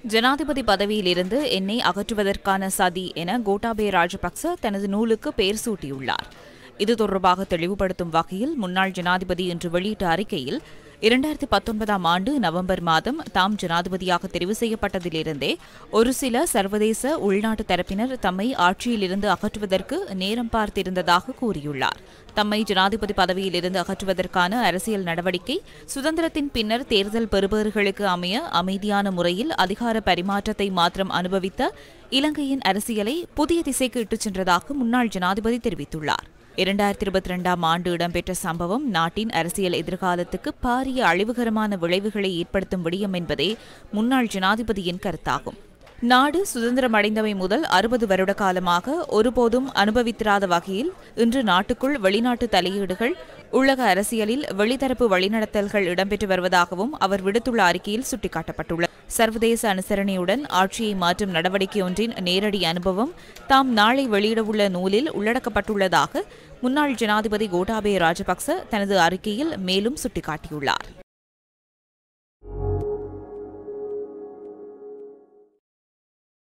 ஜனாதிபதி பதவியிலிருந்து என்னை அகற்றுவதற்கான சதி என கோட்டாபய ராஜபக்ச தனது நூலுக்கு பெயர் சூட்டியுள்ளார் இது தொடர்பாக தெளிவுபடுத்தும் வகையில் முன்னாள் ஜனாதிபதி இன்று வெளியிட்ட அறிக்கையில் இரண்டாயிரத்தி பத்தொன்பதாம் ஆண்டு நவம்பர் மாதம் தாம் ஜனாதிபதியாக தெரிவு செய்யப்பட்டதிலிருந்தே ஒரு சில சர்வதேச உள்நாட்டு தரப்பினர் தம்மை ஆட்சியிலிருந்து அகற்றுவதற்கு நேரம் பார்த்திருந்ததாக கூறியுள்ளார் தம்மை ஜனாதிபதி பதவியிலிருந்து அகற்றுவதற்கான அரசியல் நடவடிக்கை சுதந்திரத்தின் பின்னர் தேர்தல் பெறுபவர்களுக்கு அமைய அமைதியான முறையில் அதிகார பரிமாற்றத்தை மாத்திரம் அனுபவித்த இலங்கையின் அரசியலை புதிய திசைக்கு இட்டுச் சென்றதாக முன்னாள் ஜனாதிபதி தெரிவித்துள்ளார் இரண்டாயிரத்தி இருபத்தி ரெண்டாம் ஆண்டு இடம்பெற்ற சம்பவம் நாட்டின் அரசியல் எதிர்காலத்துக்கு பாரிய அழிவுகரமான விளைவுகளை ஏற்படுத்தும் விடயம் என்பதே முன்னாள் ஜனாதிபதியின் கருத்தாகும் நாடு சுதந்திரம் அடைந்தவை முதல் அறுபது வருட காலமாக ஒருபோதும் அனுபவித்திராத வகையில் இன்று நாட்டுக்குள் வெளிநாட்டு தலையீடுகள் உலக அரசியலில் வெளித்தரப்பு வழிநடத்தல்கள் இடம்பெற்று வருவதாகவும் அவர் விடுத்துள்ள அறிக்கையில் சுட்டிக்காட்டப்பட்டுள்ளது சர்வதேச அனுசரணையுடன் ஆட்சியை மாற்றும் நடவடிக்கை ஒன்றின் நேரடி அனுபவம் தாம் நாளை வெளியிடவுள்ள நூலில் உள்ளடக்கப்பட்டுள்ளதாக முன்னாள் ஜனாதிபதி கோட்டாபய ராஜபக்ச தனது அறிக்கையில் மேலும் சுட்டிக்காட்டியுள்ளார்